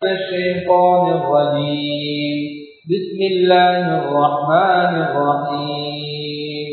الشيطان الرجيم بسم الله الرحمن الرحيم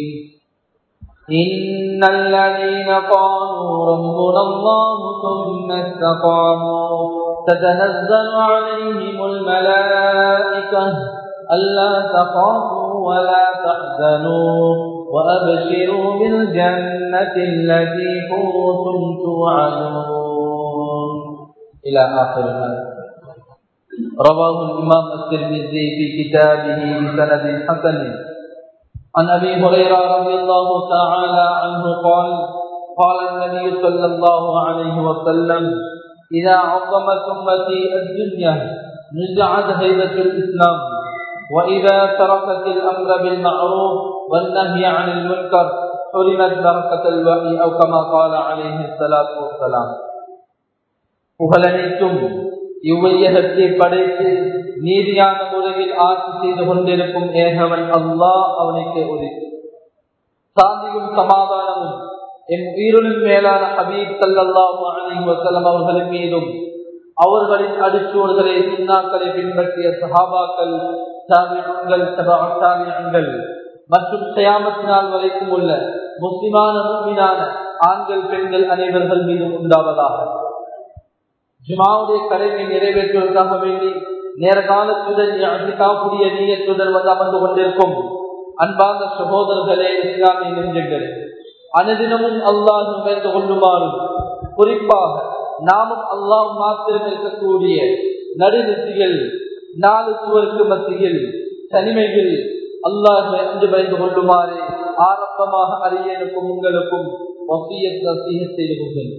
إن الذين قالوا ربنا الله ثم استقاموا تتنزل عليهم الملائكة ألا تخافوا ولا تحزنوا وأبشروا بالجنة التي كنتم توعدون إلى آخر الآية رواه الإمام الترمذي في كتابه بسند حسن عن أبي هريرة رضي الله تعالى عنه قال قال النبي صلى الله عليه وسلم إذا عظمت أمتي الدنيا نزعت هيبة الإسلام وإذا تركت الأمر بالمعروف والنهي عن المنكر حرمت بركة الوحي أو كما قال عليه الصلاة والسلام புகழனைத்தும் இவ்வையகத்தை படைத்து நீதியான முறையில் ஆட்சி செய்து கொண்டிருக்கும் ஏகவன் அல்லாஹ் அவனுக்கு உரித்து சாந்தியும் சமாதானமும் என் உயிரினும் மேலான ஹபீப் சல்லாஹூ அலி வசலம் அவர்களின் மீதும் அவர்களின் அடிச்சோடுகளை சுண்ணாக்களை பின்பற்றிய சஹாபாக்கள் சாமியங்கள் சாமியங்கள் மற்றும் சயாமத்தினால் வரைக்கும் உள்ள முஸ்லிமான மூமினான ஆண்கள் பெண்கள் அனைவர்கள் மீதும் உண்டாவதாக ஜுமாவுடைய கடமை நிறைவேற்றுவதற்காக வேண்டி நேர காலத்துடன் அசிகாவுடைய நீயத்துடன் வந்து அமர்ந்து கொண்டிருக்கும் அன்பார்ந்த சகோதரர்களே இஸ்லாமிய நெஞ்சங்களே அனுதினமும் அல்லாஹ் நுழைந்து கொள்ளுமாறும் குறிப்பாக நாமும் அல்லாஹ் மாத்திரம் இருக்கக்கூடிய நடுநிறுத்திகள் நாலு சுவருக்கு மத்தியில் தனிமையில் அல்லாஹ் அஞ்சு பயந்து கொள்ளுமாறு ஆரம்பமாக அரியனுக்கும் உங்களுக்கும் செய்து கொண்டேன்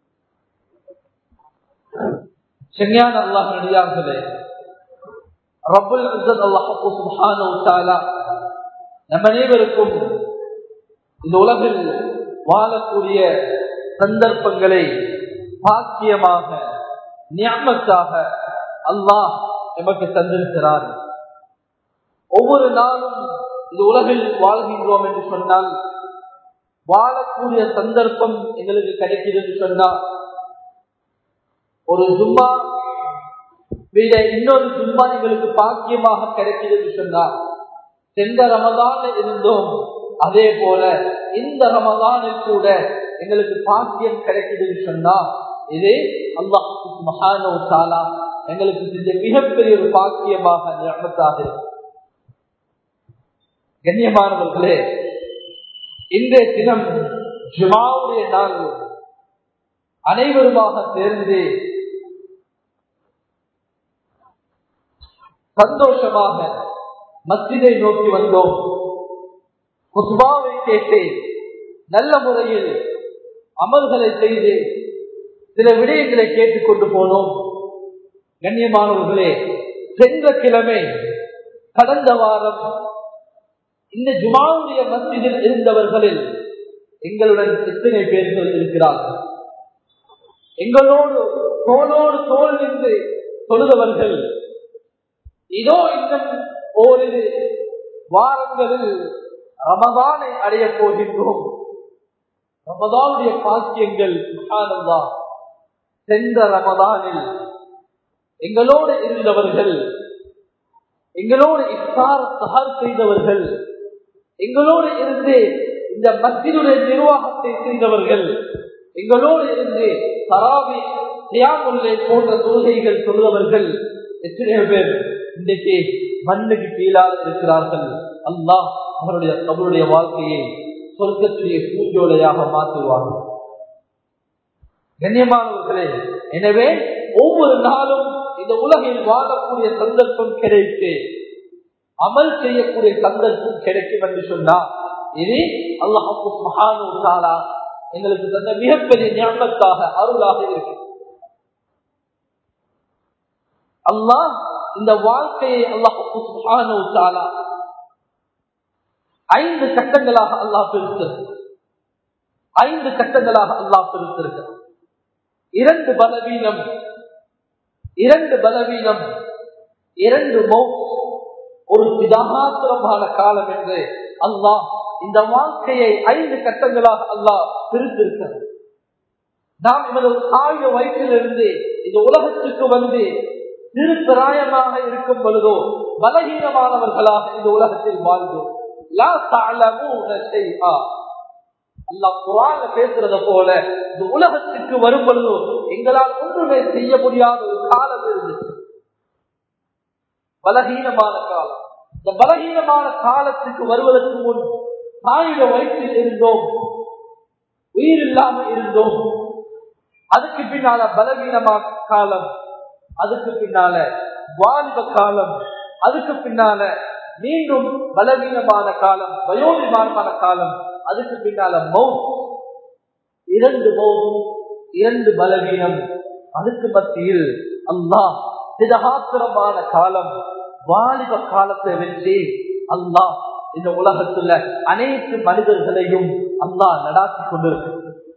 செஞ்ஞான அல்லாஹ் நடிகார்களே ரபுல் அல்லாஹு சுபானு நம் அனைவருக்கும் இந்த உலகில் வாழக்கூடிய சந்தர்ப்பங்களை பாக்கியமாக ஞாபகத்தாக அல்லாஹ் எமக்கு தந்திருக்கிறார் ஒவ்வொரு நாளும் இந்த உலகில் வாழ்கின்றோம் என்று சொன்னால் வாழக்கூடிய சந்தர்ப்பம் எங்களுக்கு கிடைக்கிறது சொன்னால் ஒரு ஜும்மா விட இன்னொரு ஜும்மா எங்களுக்கு பாக்கியமாக கிடைக்கிறது சொன்னா சென்ற ரமதான இருந்தோம் அதே போல இந்த ரமதானில் கூட எங்களுக்கு பாக்கியம் கிடைக்குதுன்னு சொன்னா இது அல்லாஹ் மகானோ சாலா எங்களுக்கு செஞ்ச மிகப்பெரிய ஒரு பாக்கியமாக நியமத்தாக இருக்கும் கண்ணியமானவர்களே இன்றைய தினம் ஜுமாவுடைய நாள் அனைவருமாக சேர்ந்து சந்தோஷமாக மஸ்ஜிதை நோக்கி வந்தோம் குஸ்பாவை கேட்டு நல்ல முறையில் அமல்களை செய்து சில விடயங்களை கேட்டுக்கொண்டு போனோம் கண்ணியமானவர்களே சென்ற கிழமை கடந்த வாரம் இந்த ஜுமாவுடைய மஸ்ஜிதில் இருந்தவர்களில் எங்களுடன் எத்தனை பேர்கள் இருக்கிறார்கள் எங்களோடு தோளோடு தோல் நின்று தொழுதவர்கள் இதோ இன்னும் ஓரிரு வாரங்களில் ரமதானை அடைய போகின்றோம் ரமதானுடைய பாக்கியங்கள் மகானந்தா சென்ற ரமதானில் எங்களோடு இருந்தவர்கள் எங்களோடு இஃப்தார் சஹர் செய்தவர்கள் எங்களோடு இருந்து இந்த மத்தியுடைய நிர்வாகத்தை செய்தவர்கள் எங்களோடு இருந்து தராவி தியாமுல்லை போன்ற தொழுகைகள் சொல்லுவவர்கள் எத்தனையோ பேர் இன்றைக்கு மண்ணுக்கு கீழாக இருக்கிறார்கள் அல்லாஹ் அவருடைய அவருடைய வாழ்க்கையை சொர்க்கத்துடைய பூஜோலையாக மாற்றுவார்கள் கண்ணியமானவர்களே எனவே ஒவ்வொரு நாளும் இந்த உலகில் வாழக்கூடிய சந்தர்ப்பம் கிடைத்து அமல் செய்யக்கூடிய சந்தர்ப்பம் கிடைக்கும் என்று சொன்னா இது அல்லாஹு மகானு தாலா எங்களுக்கு தந்த மிகப்பெரிய ஞாபகத்தாக அருளாக இருக்கு அல்லாஹ் இந்த வாழ்க்கையை அல்லாஹு சுப்ஹானஹு வ தஆலா ஐந்து கட்டங்களாக அல்லாஹ் பிரித்திருக்கிறார் ஐந்து கட்டங்களாக அல்லாஹ் பிரித்திருக்கிறார் இரண்டு பலவீனம் இரண்டு பலவீனம் இரண்டு மௌத் ஒரு விதாத்திரமான காலம் என்று அல்லாஹ் இந்த வாழ்க்கையை ஐந்து கட்டங்களாக அல்லாஹ் பிரித்திருக்கிறார் நாம் இவரது தாய வயிற்றிலிருந்து இந்த உலகத்துக்கு வந்து சிறு பிராயமாக இருக்கும் பொழுதோ பலகீனமானவர்களாக இந்த உலகத்தில் வாழ்ந்தோம் லா தஅலமூன ஷைஆ. அல்லாஹ் குர்ஆன்ல பேசுறத போல இந்த உலகத்துக்கு வரும் பொழுதோ எங்களால் ஒன்றுமே செய்ய முடியாத ஒரு காலம் இருந்துச்சு பலகீனமான காலம் இந்த பலகீனமான காலத்துக்கு வருவதற்கு முன் தாயுட வயிற்றில் இருந்தோம் உயிர் இல்லாம இருந்தோம் அதுக்கு பின்னால பலவீனமான காலம் அதுக்கு பின்னால வாலிப காலம் அதுக்கு பின்னால மீண்டும் பலவீனமான காலம் வயோதிமானமான காலம் அதுக்கு பின்னால மவுத் இரண்டு மௌதும் இரண்டு பலவீனம் அதுக்கு மத்தியில் அல்லாஹ் திடகாத்திரமான காலம் வாலிப காலத்தை வச்சு அல்லாஹ் இந்த உலகத்துல அனைத்து மனிதர்களையும் அல்லாஹ் நடாத்தி கொண்டிருக்கு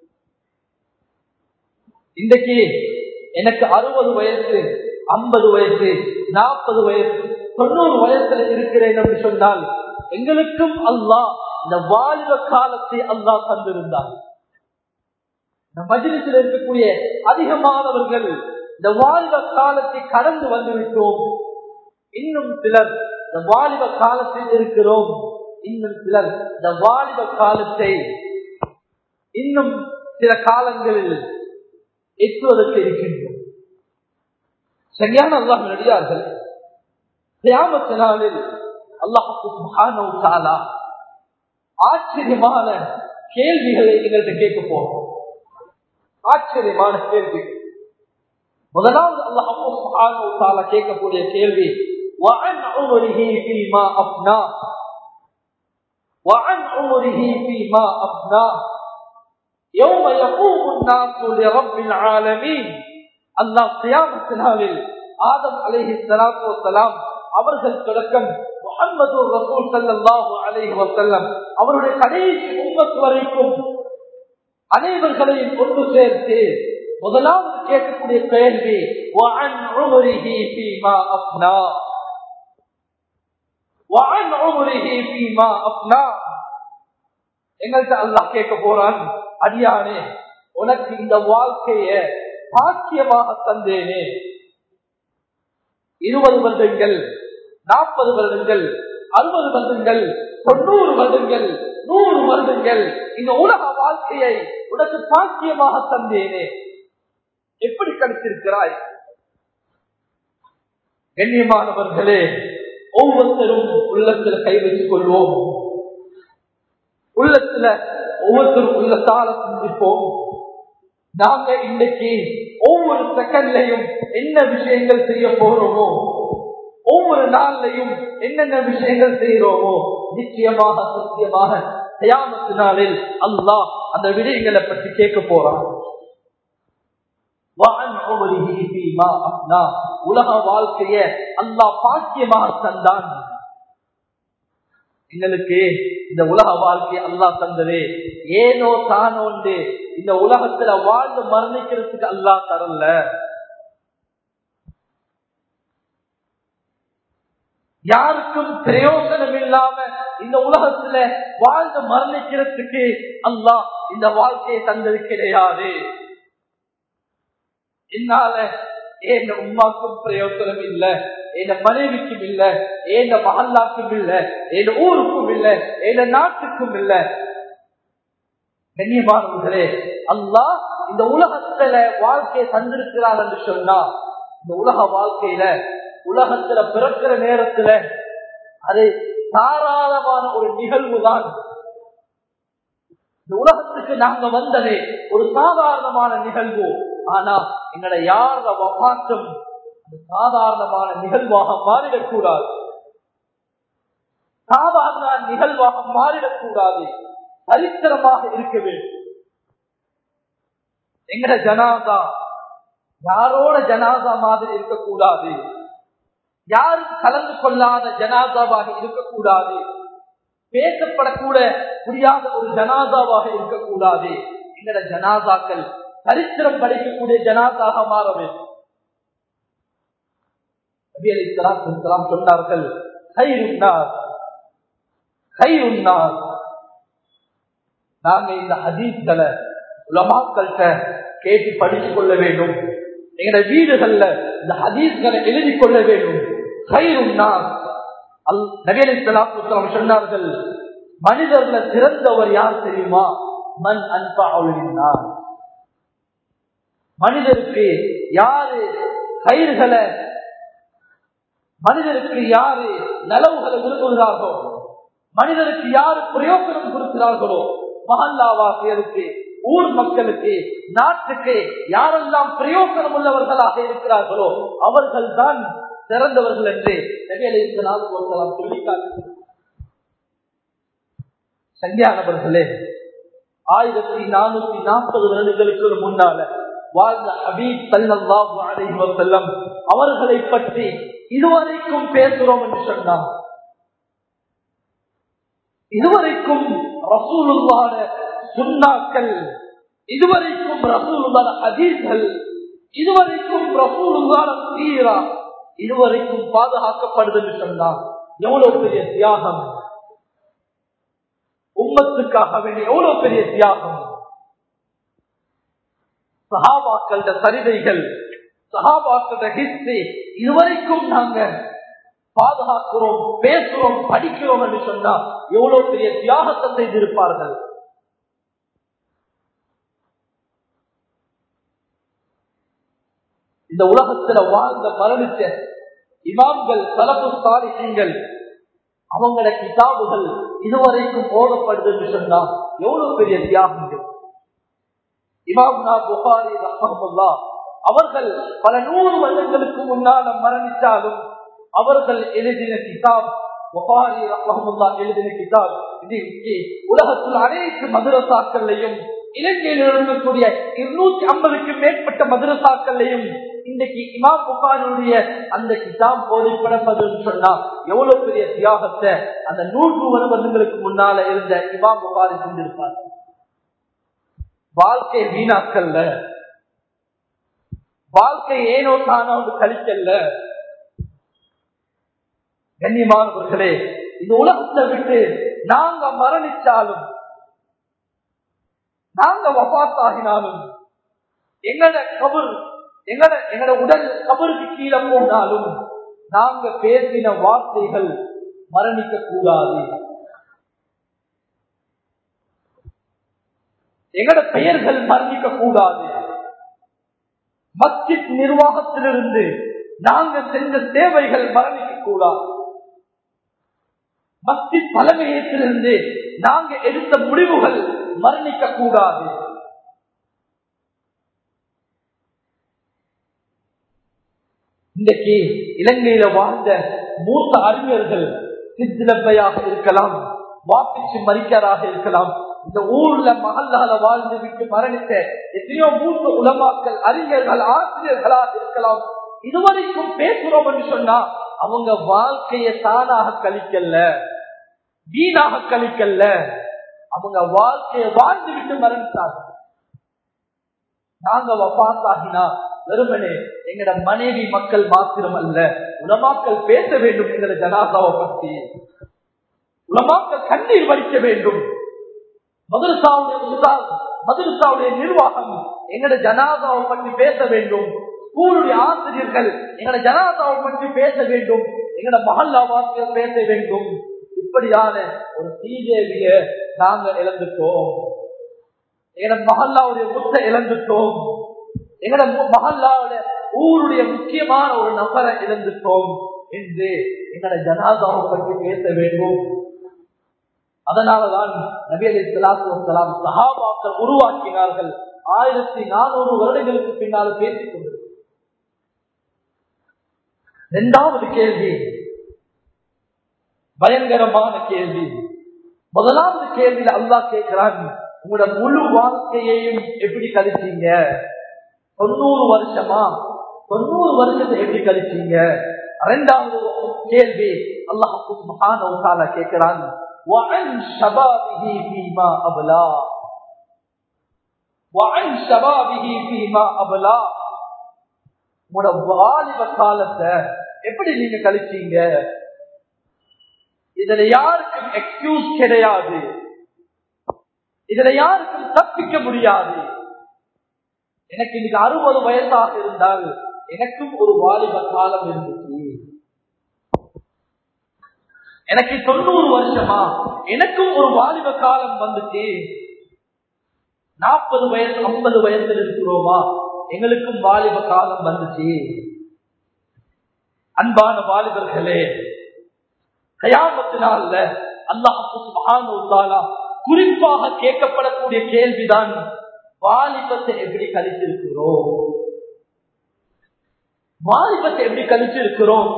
இன்றைக்கு எனக்கு அறுபது வயசு ஐம்பது வயசு நாற்பது வயசு தொண்ணூறு வயசுல இருக்கிறேன் என்று சொன்னால் எங்களுக்கும் அல்லாஹ் இந்த வாலிப காலத்தை அல்லாஹ் தந்திருந்தார் இந்த மஜிலிசில் இருக்கக்கூடிய அதிகமானவர்கள் இந்த வாலிப காலத்தை கடந்து வந்துவிட்டோம் இன்னும் சிலர் இந்த வாலிப காலத்தில் இருக்கிறோம் இன்னும் சிலர் இந்த வாலிப காலத்தை இன்னும் சில காலங்களில் எட்டுவதற்கு இருக்கின்றோம் சரியான அல்லாஹ் நடிகார்கள் கியாமத்து நாளில் அல்லாஹுக்கு சுப்ஹானஹு தஆலா ஆச்சரியமான கேள்விகளை எங்கள்கிட்ட கேட்க போறோம் ஆச்சரியமான கேள்வி முதலாவது அல்லாஹு சுப்ஹானஹு தஆலா கேட்கக்கூடிய கேள்வி وعن عمره فيما أفناه وعن عمره فيما أفناه يوم يقوم الناس لرب العالمين அல்லாஹ் கியாமத்தினாலில் ஆதம் அலைஹி ஸலாத்து வஸலாம் அவர்கள் தொடக்கம் முஹம்மது ரசூல் ஸல்லல்லாஹு அலைஹி வஸல்லம் அவருடைய கடைசி உம்மத் வரைக்கும் அனைவர்களையும் கொண்டு சேர்த்து முதலாவது கேட்கக்கூடிய கேள்வி وعن عمره فيما أفنى وعن عمره فيما أفنى எங்கள்கிட்ட அல்லாஹ் கேட்க போறான் அடியானே உனக்கு இந்த வாழ்க்கைய பாக்கியமாக தந்தேனே இருபது வருடங்கள் நாற்பது வருடங்கள் அறுபது வருடங்கள் தொண்ணூறு வருடங்கள் நூறு வருடங்கள் இந்த உலக வாழ்க்கையை உனக்கு பாக்கியமாக தந்தேனே எப்படி கணித்திருக்கிறாய் கண்ணியமானவர்களே ஒவ்வொருத்தரும் உள்ளத்துல கை வச்சுக் கொள்வோம் உள்ளத்துல ஒவ்வொருத்தரும் உள்ளத்தால சிந்திப்போம் நாங்க இன்றைக்கு ஒவ்வொரு செகண்ட்லையும் என்ன விஷயங்கள் செய்ய போறோமோ ஒவ்வொரு நாள்லையும் என்னென்ன விஷயங்கள் செய்யறோமோ நிச்சயமாக சத்தியமாக தயாமத்து நாளில் அல்லாஹ் அந்த விடயங்களை பற்றி கேட்க போறான் உலக வாழ்க்கைய அல்லாஹ் பாக்கியமாக தந்தான் எங்களுக்கு இந்த உலக வாழ்க்கையை அல்லாஹ் தந்தது ஏனோ தானோண்டு இந்த உலகத்துல வாழ்ந்து மரணிக்கிறதுக்கு அல்லாஹ் தரல யாருக்கும் பிரயோஜனம் இல்லாம இந்த உலகத்துல வாழ்ந்து மரணிக்கிறதுக்கு அல்லாஹ் இந்த வாழ்க்கையை தந்தது கிடையாது என்னால என் உமாக்கும் பிரயோஜனம் இல்ல என் மனைவிக்கும் இல்ல என் மகல்லாக்கும் இல்ல என் ஊருக்கும் இல்ல என் நாட்டுக்கும் இல்ல கண்ணியமானவர்களே அல்லாஹ் இந்த உலகத்துல வாழ்க்கையை தந்திருக்கிறார் என்று சொன்னா இந்த உலக வாழ்க்கையில உலகத்துல பிறக்கிற நேரத்துல அது தாராளமான ஒரு நிகழ்வு தான் இந்த உலகத்துக்கு நாங்க வந்ததே ஒரு சாதாரணமான நிகழ்வு ஆனா எங்களை யார மாற்றம் சாதாரணமான நிகழ்வாக மாறிடக்கூடாது சாதாரண நிகழ்வாக மாறிடக்கூடாது சரித்திரமாக இருக்க வேண்டும் எங்கட ஜனாதா யாரோட ஜனாதா மாதிரி இருக்கக்கூடாது யாரும் கலந்து கொள்ளாத ஜனாதாவாக இருக்கக்கூடாது பேசப்படக்கூட முடியாத ஒரு ஜனாதாவாக இருக்கக்கூடாது எங்கட ஜனாதாக்கள் சரித்திரம் படிக்கக்கூடிய ஜனாதாக மாற வேண்டும் சொன்னார்கள் நாங்க இந்த ஹதீஸ்களை உலமாக்கள்கிட்ட கேட்டு படித்துக் கொள்ள வேண்டும் எங்கட வீடுகள்ல இந்த ஹதீஸ்களை எழுதி கொள்ள வேண்டும் கயிறும் நான் அல் நபியலை சொன்னார்கள் மனிதர்களை சிறந்தவர் யார் தெரியுமா மண் அன்பா அவளினார் மனிதருக்கு யாரு கயிறுகளை மனிதருக்கு யாரு நலவுகளை விரும்புகிறார்களோ மனிதருக்கு யாரு பிரயோஜனம் கொடுக்கிறார்களோ மகல்லாவாசியருக்கு ஊர் மக்களுக்கு நாட்டுக்கு யாரெல்லாம் பிரயோஜனம் உள்ளவர்களாக இருக்கிறார்களோ அவர்கள் தான் சிறந்தவர்கள் என்று சொல்லிக்காட்டு சங்கியானவர்களே ஆயிரத்தி நானூத்தி நாற்பது வருடங்களுக்கு முன்னால வாழ்ந்த ஹபீப் சல்லாஹு அலைஹி வஸல்லம் அவர்களை பற்றி இதுவரைக்கும் பேசுறோம் என்று சொன்னார் இதுவரைக்கும் ரசூலுல்லான சுண்ணாக்கள் இதுவரைக்கும் ரசூலுல்லான ஹதீஸ்கள் இதுவரைக்கும் ரசூலுல்லான தீரா இதுவரைக்கும் பாதுகாக்கப்படுது என்று சொன்னார் எவ்வளவு பெரிய தியாகம் உம்மத்துக்காக வேண்டிய எவ்வளவு பெரிய தியாகம் சகாபாக்கள சரிதைகள் சகாபாக்கள ஹிஸ்டரி இதுவரைக்கும் நாங்க பாதுகாக்கிறோம் பேசுறோம் படிக்கிறோம் என்று சொன்னா எவ்வளவு பெரிய தியாகத்தை செய்திருப்பார்கள் இந்த உலகத்துல வாழ்ந்த மரணிச்ச இமாம்கள் தலப்பு சாலிகள் அவங்களோட கிதாபுகள் இதுவரைக்கும் ஓதப்படுது என்று சொன்னா எவ்வளவு பெரிய தியாகங்கள் இமாம்னா புகாரி ரஹமுல்லா அவர்கள் பல நூறு வருடங்களுக்கு முன்னால மரணித்தாலும் அவர்கள் எழுதின கிதாப் புகாரி ரஹமுல்லா எழுதின கிதாப் இது உலகத்தில் அனைத்து மதுரசாக்கள்லையும் இலங்கையில் இருக்கக்கூடிய இருநூத்தி ஐம்பதுக்கு மேற்பட்ட மதுரசாக்கள்லையும் இன்றைக்கு இமாம் புகாரினுடைய அந்த கிதாப் போதைப்படப்பதுன்னு சொன்னா எவ்வளவு பெரிய தியாகத்தை அந்த நூற்று வருடங்களுக்கு முன்னால இருந்த இமாம் புகாரி செஞ்சிருப்பார் வாழ்க்கை வீணாக்கல்ல வாழ்க்கை ஏனோ தானோ கழிக்கல்ல கண்ணியமானவர்களே இந்த உலகத்தை விட்டு நாங்க மரணிச்சாலும் நாங்க வபாத்தாகினாலும் எங்கட கபர் எங்கட எங்கட உடல் கபருக்கு கீழே போனாலும் நாங்க பேசின வார்த்தைகள் மரணிக்க கூடாது எங்கட பெயர்கள் மரணிக்க கூடாது மஸ்ஜித் நிர்வாகத்திலிருந்து நாங்க செஞ்ச சேவைகள் மரணிக்க கூடாது மஸ்ஜித் தலைமையத்திலிருந்து நாங்க எடுத்த முடிவுகள் மரணிக்க கூடாது இன்றைக்கு இலங்கையில வாழ்ந்த மூத்த அறிஞர்கள் சித்திலப்பையாக இருக்கலாம் வாப்பிச்சு மறிக்கராக இருக்கலாம் இந்த ஊர்ல மகல்லால வாழ்ந்து விட்டு மரணித்த எத்தனையோ மூத்த உலமாக்கள் அறிஞர்கள் ஆசிரியர்களாக இருக்கலாம் இதுவரைக்கும் பேசுறோம் என்று சொன்னா அவங்க வாழ்க்கைய தானாக கழிக்கல வீணாக கழிக்கல அவங்க வாழ்க்கையை வாழ்ந்து விட்டு மரணித்தார்கள் நாங்க வபாத்தாகினா வெறுமனே எங்கட மனைவி மக்கள் மாத்திரம் அல்ல உலமாக்கள் பேச வேண்டும் என்கிற ஜனாதாவை பற்றி உலமாக்கள் கண்ணீர் வடிக்க வேண்டும் மதுரசாவுடைய மதுரசாவுடைய நிர்வாகம் எங்கட ஜனாதாவை பற்றி பேச வேண்டும் ஸ்கூலுடைய ஆசிரியர்கள் எங்கட ஜனாதாவை பற்றி பேச வேண்டும் எங்கட மகல்லாவாசியர் பேச வேண்டும் இப்படியான ஒரு சீதேவிய நாங்க இழந்துட்டோம் எங்கட மகல்லாவுடைய முத்த இழந்துட்டோம் எங்கட மகல்லாவுல ஊருடைய முக்கியமான ஒரு நபரை இழந்துட்டோம் என்று எங்கட ஜனாதாவை பற்றி பேச வேண்டும் அதனாலதான் நபி அலி சலாத்து வலாம் சஹாபாக்கள் உருவாக்கினார்கள் ஆயிரத்தி நானூறு வருடங்களுக்கு பின்னால் பேசிக் கொண்டிருக்கிறார் இரண்டாவது கேள்வி பயங்கரமான கேள்வி முதலாவது கேள்வியில அல்லா கேட்கிறான் உங்களோட முழு வாழ்க்கையையும் எப்படி கழிச்சீங்க தொண்ணூறு வருஷமா தொண்ணூறு வருஷத்தை எப்படி கழிச்சீங்க இரண்டாவது கேள்வி அல்லாஹு மகான கேட்கிறான் وعن شبابه فيما أبلى وعن شبابه فيما أبلى உங்களோட வாலிப காலத்தை எப்படி நீங்க கழிச்சீங்க இதுல யாருக்கும் எக்ஸ்கியூஸ் கிடையாது இதுல யாருக்கும் தப்பிக்க முடியாது எனக்கு இன்னைக்கு அறுபது வயசாக இருந்தால் எனக்கும் ஒரு வாலிப காலம் இருந்துச்சு எனக்கு தொண்ணூறு வருஷமா எனக்கும் ஒரு வாலிப காலம் வந்துச்சு நாற்பது வயசு ஐம்பது வயசுல இருக்கிறோமா எங்களுக்கும் வாலிப காலம் வந்துச்சு அன்பான வாலிபர்களே கயாமத்தினால அல்லாஹு குறிப்பாக கேட்கப்படக்கூடிய கேள்விதான் வாலிபத்தை எப்படி கழித்திருக்கிறோம் வாலிபத்தை எப்படி கழிச்சிருக்கிறோம்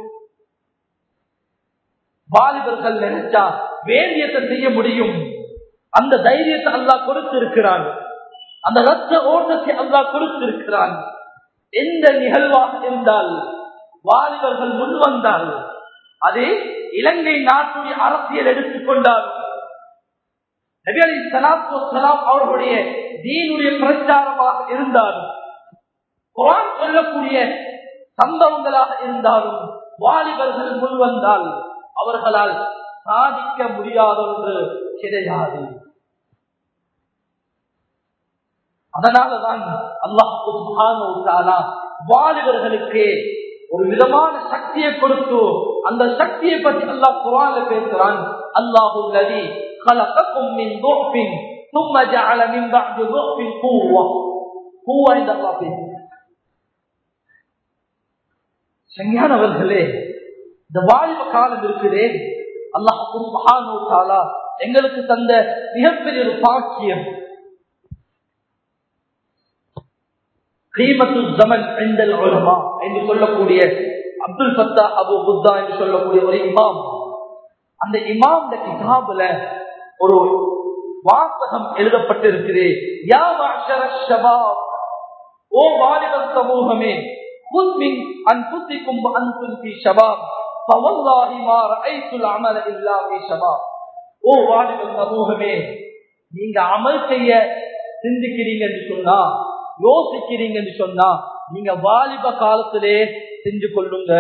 வாலிபர்கள் நினைச்சா வேண்டியத்தை செய்ய முடியும் அந்த தைரியத்தை அல்லா கொடுத்திருக்கிறான் அந்த ரத்த ஓட்டத்தை அல்லா கொடுத்திருக்கிறான் எந்த நிகழ்வாக இருந்தால் வாலிபர்கள் முன் வந்தால் அது இலங்கை நாட்டுடைய அரசியல் எடுத்துக்கொண்டால் அவர்களுடைய தீனுடைய பிரச்சாரமாக இருந்தாலும் குரான் சொல்லக்கூடிய சம்பவங்களாக இருந்தாலும் வாலிபர்கள் முன் வந்தால் அவர்களால் சாதிக்க முடியாத ஒன்று கிடையாது அதனாலதான் அல்லாஹு வாலிபர்களுக்கு ஒரு விதமான சக்தியை கொடுத்து அந்த சக்தியை பற்றி அல்லாஹ் குரான்ல பேசுறான் அல்லாஹு நதி خلقكم من ضعف ثم جعل من بعد ضعف قوة قوة عند الله சங்கியானவர்களே இந்த வாலிப காலம் இருக்குதே அல்லாஹ் எங்களுக்கு தந்த மிகப்பெரிய ஒரு பாக்கியம் என்று சொல்லக்கூடிய அப்துல் பத்தா அபு புத்தா என்று சொல்லக்கூடிய ஒரு இமாம் அந்த இமாம் கிதாபுல ஒரு வாசகம் எழுதப்பட்டிருக்குது ஓ வாலிப சமூகமே அன்புத்திக்கும் அன்பும் ஷபாப் فوالله ما رأيت العمل إلا في شباب ஓ வாலிப சமூகமே நீங்க அமல் செய்ய சிந்திக்கிறீங்க என்று சொன்னா யோசிக்கிறீங்க என்று சொன்னா நீங்க வாலிப காலத்திலே செஞ்சு கொள்ளுங்க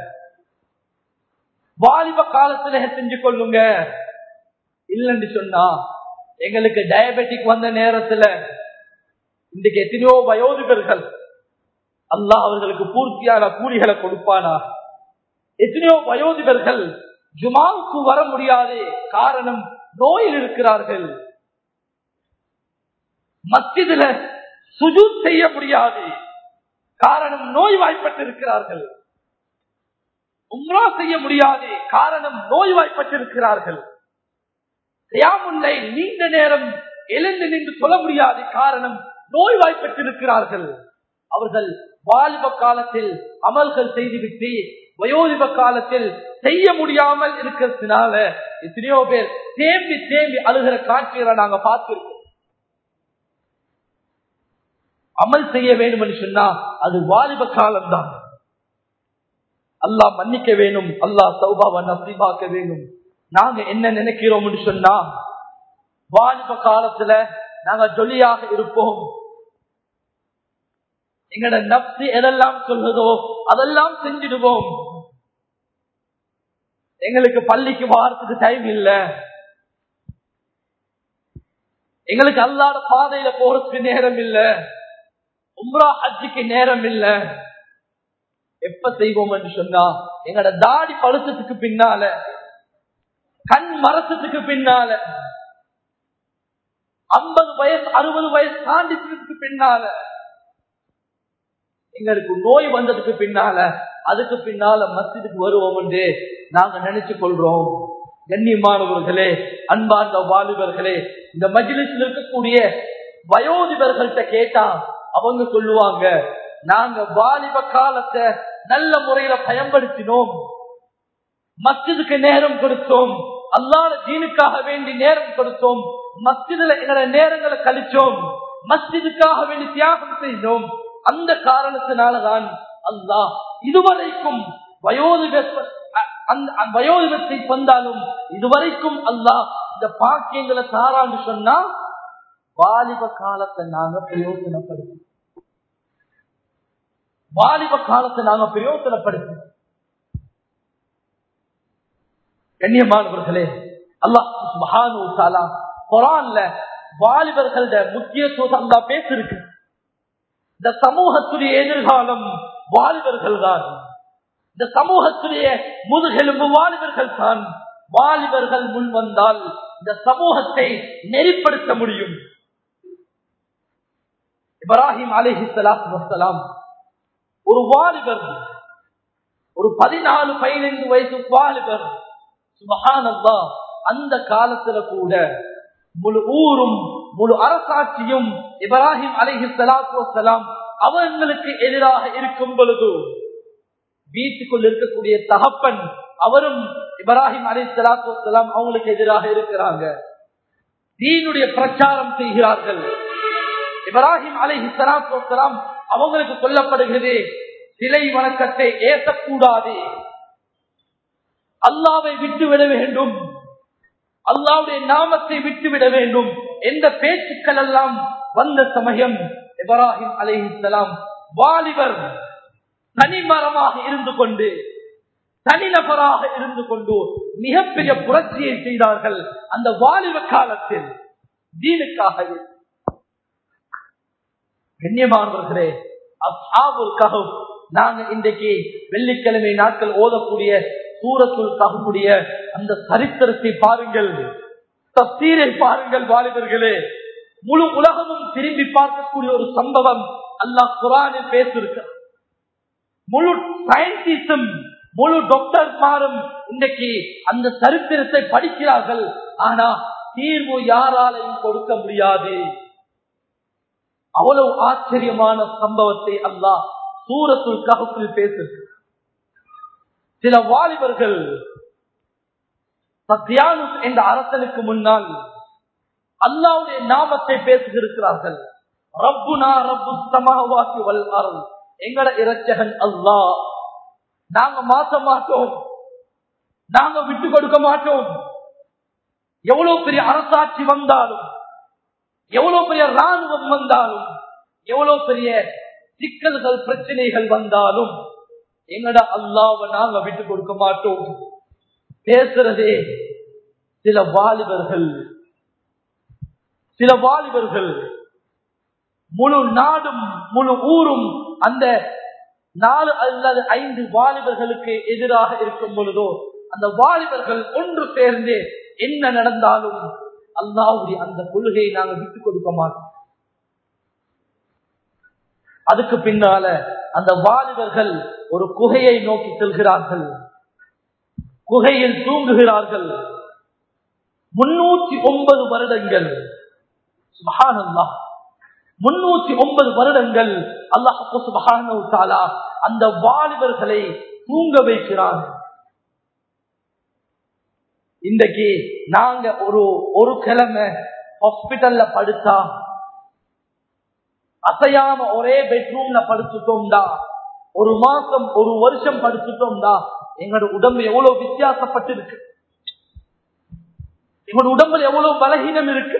வாலிப காலத்திலே செஞ்சு கொள்ளுங்க இல்லைன்னு சொன்னா எங்களுக்கு டயபெட்டிக் வந்த நேரத்துல இன்றைக்கு எத்தனையோ வயோதிகர்கள் அல்லாஹ் அவர்களுக்கு பூர்த்தியான கூலிகளை கொடுப்பானா எத்தனையோ வயோதிகர்கள் ஜுமாவுக்கு வர முடியாது காரணம் நோயில் இருக்கிறார்கள் மத்தியில சுஜு செய்ய முடியாது காரணம் நோய் வாய்ப்பட்டிருக்கிறார்கள் உம்ரா செய்ய முடியாது காரணம் நோய் வாய்ப்பட்டிருக்கிறார்கள் நீண்ட நேரம் எழுந்து நின்று சொல்ல முடியாது காரணம் நோய் வாய்ப்பட்டிருக்கிறார்கள் அவர்கள் வாலிப காலத்தில் அமல்கள் செய்துவிட்டு வயோதிப காலத்தில் செய்ய முடியாமல் இருக்கிறதுனால எத்தனையோ பேர் தேம்பி தேம்பி அழுகிற காட்சிகளை நாங்க பார்த்திருக்கோம் அமல் செய்ய வேண்டும் என்று சொன்னா அது வாலிப காலம்தான் அல்லாஹ் மன்னிக்க வேணும் அல்லாஹ் சௌபாவை நசிபாக்க வேணும் நாங்க என்ன நினைக்கிறோம் என்று சொன்னா வாலிப காலத்துல நாங்க ஜொலியாக இருப்போம் எங்கட நப்சி எதெல்லாம் சொல்லுதோ அதெல்லாம் செஞ்சிடுவோம் எங்களுக்கு பள்ளிக்கு வாரத்துக்கு டைம் இல்ல எங்களுக்கு அல்லாத பாதையில போறதுக்கு நேரம் இல்ல உம்ரா ஹஜ்ஜுக்கு நேரம் இல்ல எப்ப செய்வோம் என்று சொன்னா எங்கட தாடி பழுத்தத்துக்கு பின்னால கண் மரசத்துக்கு பின்னால ஐம்பது வயசு அறுபது வயசு தாண்டிச்சதுக்கு பின்னால எங்களுக்கு நோய் வந்ததுக்கு பின்னால அதுக்கு பின்னால மஸ்ஜிதுக்கு வருவோம் என்று நாங்க நினைச்சு கொள்றோம் கண்ணியமானவர்களே அன்பார்ந்த வாலிபர்களே இந்த மஜிலிசில் இருக்கக்கூடிய வயோதிபர்கள்ட்ட கேட்டா அவங்க சொல்லுவாங்க நாங்க வாலிப காலத்தை நல்ல முறையில பயன்படுத்தினோம் மஸ்ஜிதுக்கு நேரம் கொடுத்தோம் அல்லாத ஜீனுக்காக வேண்டி நேரம் கொடுத்தோம் மஸ்ஜிதுல எங்களோட நேரங்களை கழிச்சோம் மஸ்ஜிதுக்காக வேண்டி தியாகம் செய்தோம் அந்த காரணத்தினாலதான் அல்லாஹ் இதுவரைக்கும் வயோதிக வயோதிகத்தை வந்தாலும் இதுவரைக்கும் அல்லாஹ் இந்த பாக்கியங்களை தாரான்னு சொன்னா வாலிப காலத்தை நாங்க பிரயோஜனப்படுத்தி வாலிப காலத்தை நாங்க பிரயோஜனப்படுத்தி கண்ணியமானவர்களே அல்லாஹ் குரான்ல வாலிபர்கள முக்கியத்துவம் அல்லா பேசிருக்கு இந்த சமூகத்துடைய எதிர்காலம் வாலிபர்கள் தான் இந்த சமூகத்துடைய முதுகெலும்பு வாலிபர்கள் தான் வாலிபர்கள் முன் வந்தால் இந்த சமூகத்தை நெறிப்படுத்த முடியும் இப்ராஹிம் அலிஹி சலாத்து வசலாம் ஒரு வாலிபர் ஒரு பதினாலு பதினைந்து வயசு வாலிபர் சுபஹானல்லா அந்த காலத்துல கூட முழு ஊரும் முழு அரசாட்சியும் இப்ராஹிம் அலிஹி சலாத்து வசலாம் அவர்களுக்கு எதிராக இருக்கும் பொழுது வீட்டுக்குள் இருக்கக்கூடிய தகப்பன் அவரும் இப்ராஹிம் அலி சலாத்து வசலாம் அவங்களுக்கு எதிராக இருக்கிறாங்க தீனுடைய பிரச்சாரம் செய்கிறார்கள் இப்ராஹிம் அலிஹி சலாத்து வசலாம் அவங்களுக்கு சொல்லப்படுகிறது சிலை வணக்கத்தை ஏற்றக்கூடாது அல்லாவை விட்டுவிட வேண்டும் அல்லாவுடைய நாமத்தை விட்டுவிட வேண்டும் எந்த பேச்சுக்கள் எல்லாம் வந்த சமயம் இப்ராஹிம் அலிஹிசலாம் வாலிபர் தனிமரமாக இருந்து கொண்டு தனிநபராக இருந்து கொண்டு மிகப்பெரிய புரட்சியை செய்தார்கள் அந்த வாலிப காலத்தில் தீனுக்காக கண்ணியமானவர்களே அஸ்ஹாபுல் கஹப் நாங்க இன்றைக்கு வெள்ளிக்கிழமை நாட்கள் ஓதக்கூடிய சூரத்துல் கஹுடைய அந்த சரித்திரத்தை பாருங்கள் தப்தீரை பாருங்கள் வாலிபர்களே முழு உலகமும் திரும்பி பார்க்கக்கூடிய ஒரு சம்பவம் அல்லாஹ் குரானில் பேசிருக்க முழு சயின்டிஸ்டும் முழு டாக்டர் மாறும் இன்றைக்கு அந்த சரித்திரத்தை படிக்கிறார்கள் ஆனா தீர்வு யாராலையும் கொடுக்க முடியாது அவ்வளவு ஆச்சரியமான சம்பவத்தை அல்லாஹ் சூரத்துல் ககுப்பில் பேசுது சில வாலிபர்கள் சத்யானுஸ் என்ற அரசனுக்கு முன்னால் அல்லாவுடைய நாமத்தை பேசுகிறார்கள் ரப்புனா ரப்பு சமாவாசி வல் அருள் எங்கட இரட்சகன் அல்லாஹ் நாங்க மாற்ற மாட்டோம் நாங்க விட்டு கொடுக்க மாட்டோம் எவ்வளவு பெரிய அரசாட்சி வந்தாலும் எவ்வளவு பெரிய ராணுவம் வந்தாலும் எவ்வளவு பெரிய சிக்கல்கள் பிரச்சனைகள் வந்தாலும் எங்கட அல்லாவை நாங்க விட்டு கொடுக்க மாட்டோம் பேசுறதே சில வாலிபர்கள் சில வாலிபர்கள் முழு நாடும் முழு ஊரும் அந்த நாலு அல்லது ஐந்து வாலிபர்களுக்கு எதிராக இருக்கும் பொழுதோ அந்த வாலிபர்கள் ஒன்று சேர்ந்து என்ன நடந்தாலும் அல்லாவுடைய அந்த கொள்கையை நாங்கள் விட்டுக் கொடுக்க மாட்டோம் அதுக்கு பின்னால அந்த வாலிபர்கள் ஒரு குகையை நோக்கி செல்கிறார்கள் குகையில் தூங்குகிறார்கள் முன்னூத்தி ஒன்பது வருடங்கள் சுபஹானல்லா முன்னூத்தி ஒன்பது வருடங்கள் அல்லாஹு சுபஹானு தாலா அந்த வாலிபர்களை தூங்க வைக்கிறார் இன்றைக்கு நாங்க ஒரு ஒரு கிழமை ஹாஸ்பிட்டல்ல படுத்தா அசையாம ஒரே பெட்ரூம்ல படுத்துட்டோம்டா ஒரு மாசம் ஒரு வருஷம் படுத்துட்டோம்டா எங்களோட உடம்பு எவ்வளவு வித்தியாசப்பட்டு இருக்கு எங்களோட உடம்புல எவ்வளவு பலகீனம் இருக்கு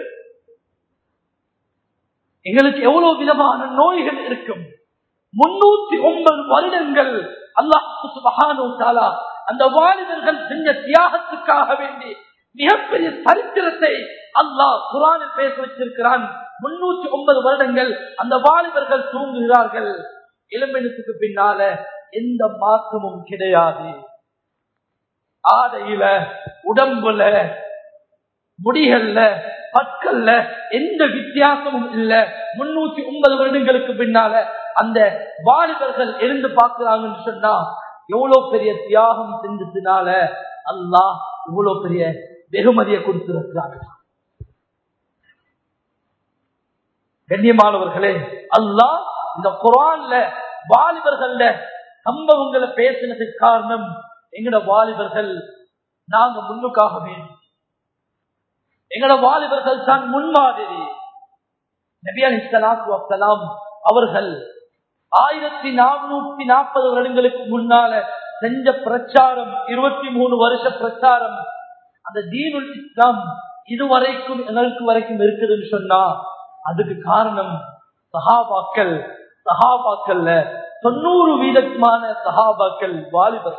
எங்களுக்கு எவ்வளவு விதமான நோய்கள் இருக்கும் முன்னூத்தி ஒன்பது வருடங்கள் அல்லாஹு அந்த வாலிபர்கள் செஞ்ச தியாகத்துக்காக வேண்டி மிகப்பெரிய சரித்திரத்தை அல்லாஹ் குரானில் பேச வச்சிருக்கிறான் முன்னூத்தி ஒன்பது வருடங்கள் அந்த வாலிபர்கள் தூங்குகிறார்கள் இளம்பெண்ணுக்கு பின்னால எந்த மாற்றமும் கிடையாது ஆடையில உடம்புல முடிகள்ல பற்கள்ல எந்த வித்தியாசமும் இல்ல முன்னூத்தி ஒன்பது வருடங்களுக்கு பின்னால அந்த வாலிபர்கள் எழுந்து பார்க்கிறாங்கன்னு சொன்னா எவ்வளவு பெரிய தியாகம் செஞ்சதுனால அல்லாஹ் இவ்வளவு பெரிய வெகுமதியை கொடுத்திருக்கிறாங்க கண்ணியமானவர்களே அல்லாஹ் இந்த குரான்ல வாலிபர்கள்ல சம்பவங்களை பேசினதுக்கு காரணம் எங்கட வாலிபர்கள் நாங்க முன்னுக்காக வேண்டும் எங்கட வாலிபர்கள் தான் முன்மாதிரி நபி அலி வசலாம் அவர்கள் ஆயிரத்தி நானூத்தி நாற்பது வருடங்களுக்கு முன்னால செஞ்ச பிரச்சாரம் இருபத்தி மூணு வருஷ பிரச்சாரம் அந்த தீனுல் இஸ்லாம் இதுவரைக்கும் எங்களுக்கு வரைக்கும் இருக்குதுன்னு சொன்னா அதுக்கு காரணம் சஹாபாக்கள் சஹாபாக்கள்ல தொண்ணூறு வீதமான சஹாபாக்கள் வாலிபர்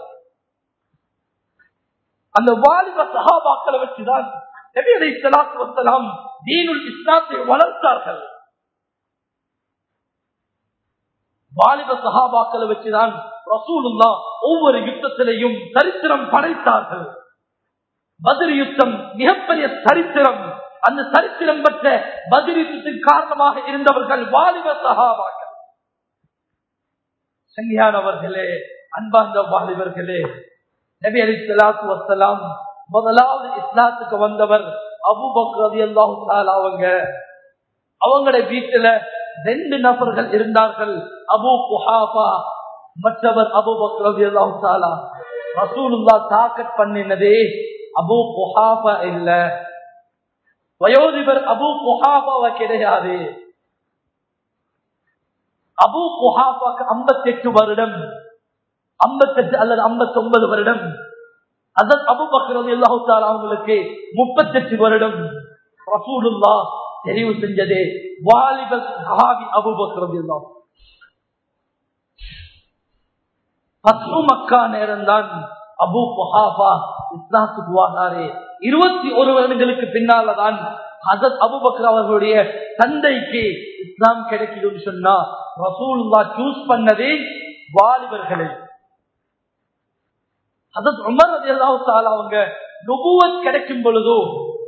அந்த வாலிப சஹாபாக்களை வச்சுதான் நபி அலி சலாத்து வசலாம் தீனுல் இஸ்லாத்தை வளர்த்தார்கள் வாலிப சகாபாக்களை வச்சுதான் ரசூலுல்லா ஒவ்வொரு யுத்தத்திலையும் சரித்திரம் படைத்தார்கள் பதிர் யுத்தம் மிகப்பெரிய சரித்திரம் அந்த சரித்திரம் பெற்ற பதிர் யுத்தத்தின் காரணமாக இருந்தவர்கள் வாலிப சகாபாக்கள் சங்கியானவர்களே அன்பார்ந்த வாலிபர்களே நபி அலி சலாத்து வசலாம் முதலாவது இஸ்லாத்துக்கு வந்தவர் அபு பக்ரதி அல்லாஹு அவங்க அவங்களோட வீட்டுல ரெண்டு நபர்கள் இருந்தார்கள் அபு குஹாபா மற்றவர் அபு பக்ரதி அல்லாஹு தாலா ரசூலுல்லா தாக்கத் பண்ணினதே அபு குஹாபா இல்ல வயோதிபர் அபு குஹாபாவ கிடையாது அபு குஹாபாக்கு ஐம்பத்தி எட்டு வருடம் ஐம்பத்தெட்டு அல்லது ஐம்பத்தி ஒன்பது வருடம் அதன் அபு பக்ரது அல்லாஹால அவங்களுக்கு முப்பத்தெட்டு வருடம் ரசூலுல்லா தெரிவு செஞ்சதே வாலிப சஹாபி அபு பக்ரது எல்லாம் பத்து மக்கா நேரம் தான் அபு குஹாபா இஸ்லாத்துக்கு வாராரே இருபத்தி ஒரு வருடங்களுக்கு பின்னால்தான் ஹசத் அபுபக்கர் அவர்களுடைய தந்தைக்கு இஸ்லாம் கிடைக்குதுன்னு சொன்னா ரசூல்லா சூஸ் பண்ணதே வாலிபர்களை ஹசத் உமர் ரதி அல்லாஹால அவங்க நுபுவத் கிடைக்கும் பொழுதோ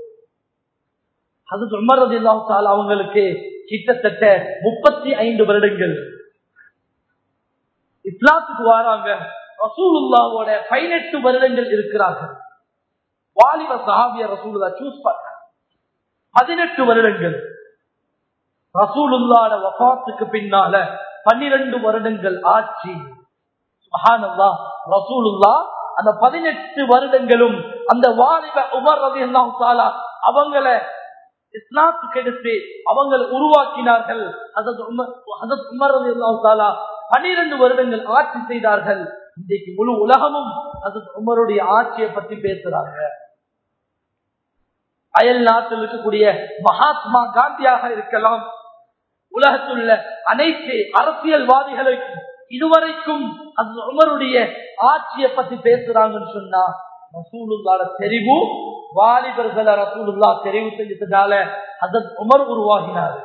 ஹசத் உமர் ரதி அல்லாஹால அவங்களுக்கு கிட்டத்தட்ட முப்பத்தி ஐந்து வருடங்கள் இஸ்லாத்துக்கு வராங்க ரசூலுல்லாவோட பதினெட்டு வருடங்கள் இருக்கிறார்கள் வாலிப சஹாபிய ரசூலுல்லா சூஸ் பண்ண பதினெட்டு வருடங்கள் ரசூலுல்லாட வபாத்துக்கு பின்னால பன்னிரண்டு வருடங்கள் ஆட்சி மகானல்லா ரசூலுல்லா அந்த பதினெட்டு வருடங்களும் அந்த வாலிப உமர் ரவி தாலா அவங்கள இஸ்லாத்துக்கு எடுத்து அவங்களை உருவாக்கினார்கள் உமர் ரவி தாலா பன்னிரண்டு வருடங்கள் ஆட்சி செய்தார்கள் இன்றைக்கு முழு உலகமும் அது உமருடைய ஆட்சியை பற்றி பேசுறாங்க அயல் நாட்டில் இருக்கக்கூடிய மகாத்மா காந்தியாக இருக்கலாம் உலகத்துள்ள அனைத்து அரசியல்வாதிகளுக்கும் இதுவரைக்கும் அது உமருடைய ஆட்சியை பத்தி பேசுறாங்கன்னு சொன்னா ரசூலுல்லாட தெரிவு வாலிபர்களை ரசூலுல்லா தெரிவு செஞ்சதுனால அதன் உமர் உருவாகினார்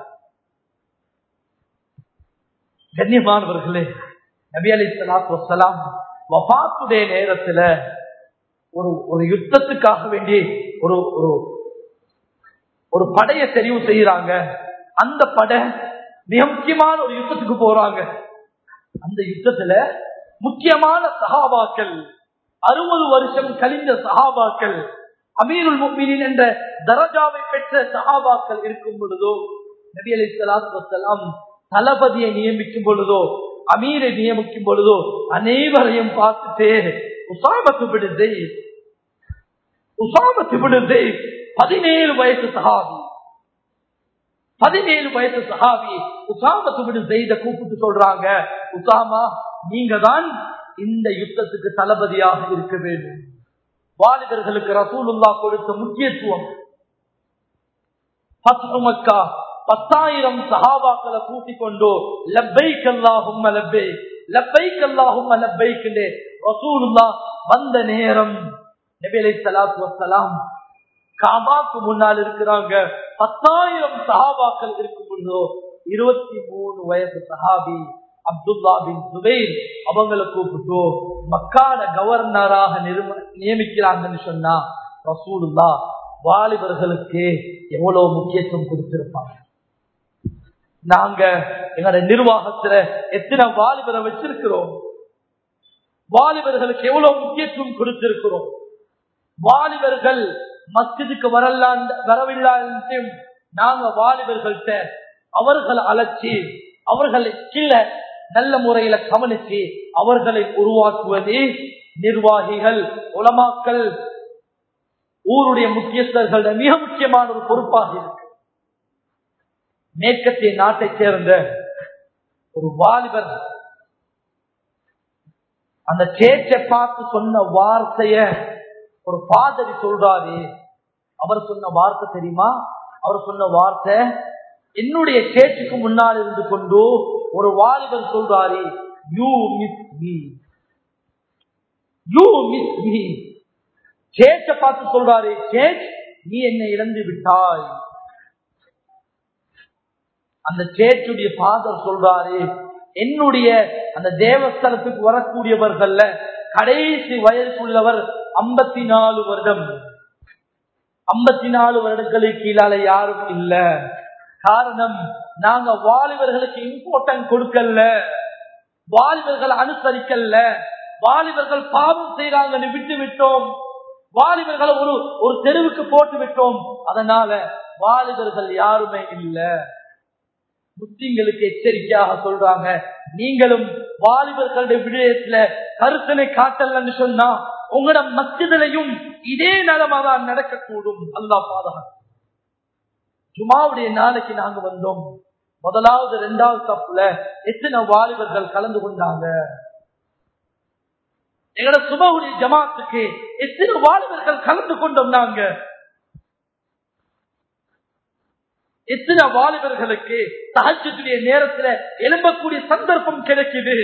கண்ணியமானவர்களே நபி அலி சலாத்து வசலாம் வபாத்துடைய நேரத்துல ஒரு ஒரு யுத்தத்துக்காக வேண்டி ஒரு ஒரு ஒரு படையை தெரிவு செய்யறாங்க அந்த படை மிக முக்கியமான ஒரு யுத்தத்துக்கு போறாங்க அந்த யுத்தத்துல முக்கியமான சகாபாக்கள் அறுபது வருஷம் கழிந்த சகாபாக்கள் அமீருல் முக்மீனின் என்ற தரஜாவை பெற்ற சகாபாக்கள் இருக்கும் பொழுதோ நபி அலி சலாத்து வசலாம் தளபதியை நியமிக்கும் பொழுதோ அமீரை நியமிக்கும் பொழுதோ அனைவரையும் பார்த்துட்டு உசாமத்து விடுதை உசாமத்து விடுதை பதினேழு வயசு சஹாபி பதினேழு வயசு சஹாபி உசாமத்து விடு செய்த கூப்பிட்டு சொல்றாங்க உசாமா நீங்க தான் இந்த யுத்தத்துக்கு தளபதியாக இருக்க வேண்டும் வாலிபர்களுக்கு ரசூலுல்லா கொடுத்த முக்கியத்துவம் மக்கா பத்தாயிரம் சஹாபாக்களை கூட்டிக் கொண்டு லப்பைக் அல்லாஹும் லப்பை லப்பைக் அல்லாஹும் லப்பைக் ரசூலுல்லா வந்த நேரம் நபி அலை சலாத்து வசலாம் காபாக்கு முன்னால் இருக்கிறாங்க பத்தாயிரம் சஹாபாக்கள் இருக்கும் பொழுதோ இருபத்தி மூணு வயசு சஹாபி அப்துல்லா பின் சுபைர் அவங்களை கூப்பிட்டு மக்கான கவர்னராக நியமிக்கிறாங்கன்னு சொன்னா ரசூலுல்லா வாலிபர்களுக்கு எவ்வளவு முக்கியத்துவம் கொடுத்திருப்பாங்க நாங்க எங்களோட நிர்வாகத்துல எத்தனை வாலிபரை வச்சிருக்கிறோம் வாலிபர்களுக்கு எவ்வளவு முக்கியத்துவம் கொடுத்திருக்கிறோம் வாலிபர்கள் மஸ்ஜிதுக்கு வரலாம் வரவில்லை நாங்க வாலிபர்கள்ட்ட அவர்களை அழைச்சி அவர்களை கீழே நல்ல முறையில கவனிச்சு அவர்களை உருவாக்குவது நிர்வாகிகள் உலமாக்கள் ஊருடைய முக்கியஸ்தர்கள் மிக முக்கியமான ஒரு பொறுப்பாக இருக்கு மேற்கத்திய நாட்டை சேர்ந்த ஒரு வாலிபர் அந்த சேச்சை பார்த்து சொன்ன வார்த்தைய ஒரு பாதரி சொல்றாரு அவர் சொன்ன வார்த்தை தெரியுமா அவர் சொன்ன வார்த்தை என்னுடைய சேச்சுக்கு முன்னால் இருந்து கொண்டு ஒரு வாலிபர் சொல்றாரு you miss me you miss me சேச்ச பார்த்து சொல்றாரு சேச் நீ என்னை இழந்து விட்டாய் அந்த சேச்சுடைய பாதர் சொல்றாரு என்னுடைய அந்த தேவஸ்தலத்துக்கு வரக்கூடியவர்கள்ல கடைசி வயதுக்குள்ளவர் ஐம்பத்தி நாலு வருடம் ஐம்பத்தி நாலு வருடங்களுக்கு கீழால யாரும் இல்ல காரணம் நாங்க வாலிபர்களுக்கு இம்பார்ட்டன்ட் கொடுக்கல வாலிபர்கள் அனுசரிக்கல வாலிபர்கள் பாவம் செய்யறாங்கன்னு விட்டு விட்டோம் வாலிபர்களை ஒரு ஒரு தெருவுக்கு போட்டு விட்டோம் அதனால வாலிபர்கள் யாருமே இல்ல முஸ்லிம்களுக்கு எச்சரிக்கையாக சொல்றாங்க நீங்களும் வாலிபர்களுடைய விடயத்துல கருத்தனை காட்டலன்னு சொன்னா உங்களோட மத்தியிலையும் இதே நலமாதான் நடக்கக்கூடும் அல்லா பாதுகாப்பு ஜுமாவுடைய நாளைக்கு நாங்க வந்தோம் முதலாவது ரெண்டாவது தப்புல எத்தனை வாலிபர்கள் கலந்து கொண்டாங்க எங்களோட சுபவுடைய ஜமாத்துக்கு எத்தனை வாலிபர்கள் கலந்து கொண்டோம் நாங்க எத்தனை வாலிபர்களுக்கு சகஜத்துடைய நேரத்துல எழும்பக்கூடிய சந்தர்ப்பம் கிடைக்குது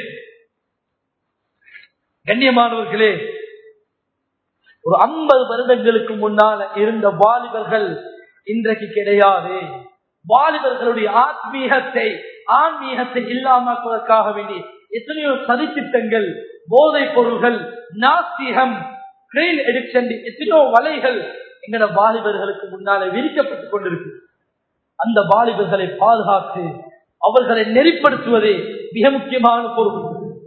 கண்ணியமானவர்களே ஒரு ஐம்பது வருடங்களுக்கு முன்னால இருந்த வாலிபர்கள் இன்றைக்கு கிடையாது வாலிபர்களுடைய ஆத்மீகத்தை ஆன்மீகத்தை இல்லாமக்குவதற்காக வேண்டி எத்தனையோ சதித்திட்டங்கள் போதை பொருள்கள் நாஸ்திகம் கிரெயின் எடிக்ஷன் எத்தனையோ வலைகள் எங்கட வாலிபர்களுக்கு முன்னாலே விரிக்கப்பட்டுக் கொண்டிருக்கு அந்த வாலிபர்களை பாதுகாத்து அவர்களை நெறிப்படுத்துவதே மிக முக்கியமான பொருள்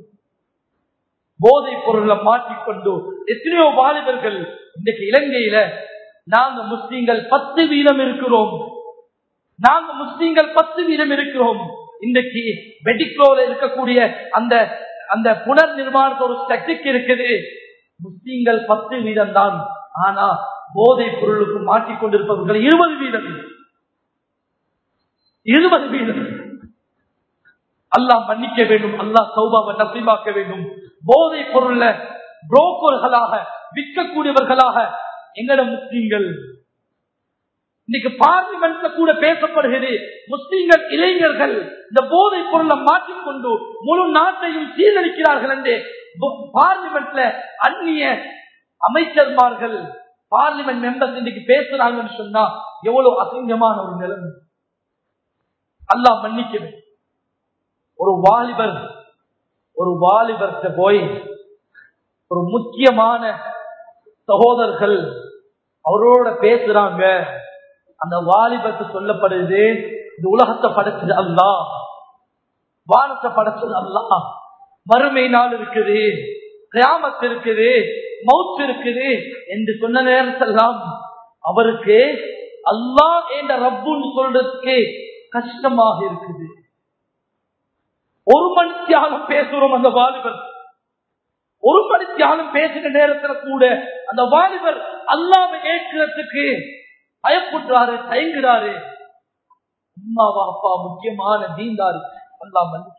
போதை பொருளை மாற்றிக்கொண்டு எத்தனையோ வாலிபர்கள் இன்றைக்கு இலங்கையில நாங்க முஸ்லீம்கள் பத்து வீதம் இருக்கிறோம் நாங்க முஸ்லீம்கள் பத்து வீதம் இருக்கிறோம் இன்றைக்கு மெடிக்கோல இருக்கக்கூடிய அந்த அந்த புனர் நிர்மாணத்து ஒரு ஸ்டெட்டிக் இருக்குது முஸ்லீம்கள் பத்து வீதம் தான் ஆனா போதை பொருளுக்கு மாற்றிக்கொண்டிருப்பவர்கள் இருபது வீதம் இருபது வீதம் அல்லாஹ் மன்னிக்க வேண்டும் அல்லாஹ் சௌபாவை நசீமாக்க வேண்டும் போதை பொருள்ல புரோக்கர்களாக விற்கக்கூடியவர்களாக எங்கட முஸ்லீம்கள் இன்னைக்கு பார்லிமெண்ட்ல கூட பேசப்படுகிறது முஸ்லீம்கள் இளைஞர்கள் இந்த போதை பொருளை மாற்றிக்கொண்டு முழு நாட்டையும் சீரழிக்கிறார்கள் என்று பார்லிமெண்ட்ல அந்நிய அமைச்சர்மார்கள் பார்லிமெண்ட் மெம்பர்ஸ் இன்னைக்கு பேசுறாங்கன்னு சொன்னா எவ்வளவு அசிங்கமான ஒரு நிலைமை அல்லாஹ் மன்னிக்க ஒரு வாலிபர் ஒரு வாலிபர்கிட்ட போய் ஒரு முக்கியமான சகோதரர்கள் அவரோட பேசுறாங்க அந்த வாலிபத்து சொல்லப்படுது இந்த உலகத்தை படைச்சது அல்லா வானத்தை படைச்சது அல்லா மறுமை நாள் இருக்குது கிராமத்து இருக்குது மவுத்து இருக்குது என்று சொன்ன நேரத்தெல்லாம் அவருக்கு அல்லா என்ற ரப்புன்னு சொல்றதுக்கு கஷ்டமாக இருக்குது ஒரு மணி தியாகம் பேசுறோம் அந்த வாலிபர் ஒரு மணி தியாகம் பேசுகிற நேரத்துல கூட அந்த வாலிபர் அல்லாம ஏற்கிறதுக்கு பயப்படுறாரு தயங்குறாரு அம்மாவா அப்பா முக்கியமான தீந்தாரு அல்லா மன்னிச்சு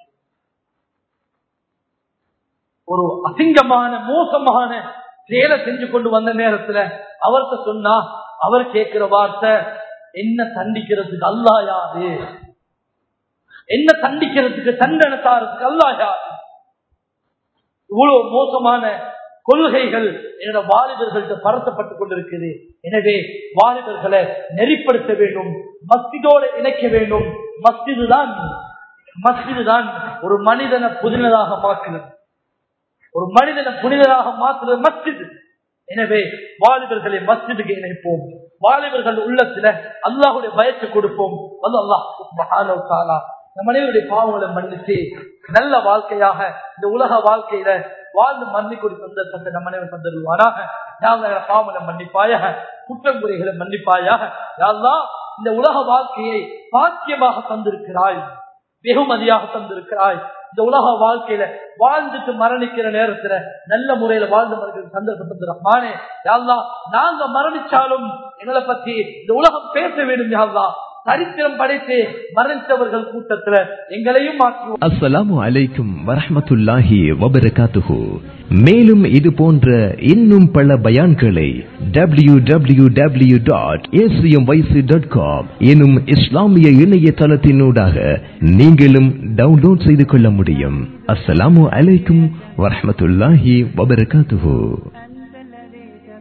ஒரு அசிங்கமான மோசமான செயலை செஞ்சு கொண்டு வந்த நேரத்துல அவர்கிட்ட சொன்னா அவர் கேட்கிற வார்த்தை என்ன தண்டிக்கிறதுக்கு அல்லா யாரு என்ன தண்டிக்கிறதுக்கு தண்டனை தாரத்துக்கு அல்லா யாரு இவ்வளவு மோசமான கொள்கைகள் என்னோட வாலிபர்கள்ட்ட பரத்தப்பட்டுக் கொண்டிருக்குது எனவே வாலிபர்களை நெறிப்படுத்த வேண்டும் மஸ்திதோடு இணைக்க வேண்டும் மஸ்திது தான் மஸ்திது தான் ஒரு மனிதனை புதினதாக மாற்றுகிறது ஒரு மனிதனை புனிதராக மாற்றுறது மஸ்ஜிது எனவே வாலிபர்களை மஸ்ஜிதுக்கு இணைப்போம் வாலிபர்கள் உள்ளத்துல அல்லாஹுடைய பயத்தை கொடுப்போம் வந்து அல்லாஹ் நம் அனைவருடைய பாவங்களை மன்னித்து நல்ல வாழ்க்கையாக இந்த உலக வாழ்க்கையில வாழ்ந்து மன்னிக்கூடிய சந்தர்ப்பத்தை நம்ம அனைவரும் தந்துடுவாராக யாங்க பாவங்களை மன்னிப்பாயாக குற்றங்குறைகளை மன்னிப்பாயாக யாரெல்லாம் இந்த உலக வாழ்க்கையை பாக்கியமாக தந்திருக்கிறாய் வெகுமதியாக தந்திருக்கிறாய் இந்த உலக வாழ்க்கையில வாழ்ந்துட்டு மரணிக்கிற நேரத்துல நல்ல முறையில வாழ்ந்து மரணிக்கிற சந்தர்ப்பம் தந்துடுறானே யாழ்லா நாங்க மரணிச்சாலும் எங்களை பத்தி இந்த உலகம் பேச வேண்டும் யாழ்லா சரித்திரம் படைத்து மரணித்தவர்கள் கூட்டத்துல எங்களையும் மாற்றி அஸ்ஸலாமு அலைக்கும் வரஹ்மத்துல்லாஹி வபரகாத்துஹு மேலும் இது போன்ற இன்னும் பல பயான்களை W W W dot dot com எனும் இஸ்லாமிய இணையதளத்தினூடாக நீங்களும் டவுன்லோட் செய்து கொள்ள முடியும் அஸ்ஸலாமு அலைக்கும் வரஹ்மத்துல்லாஹி வபரகாத்துஹு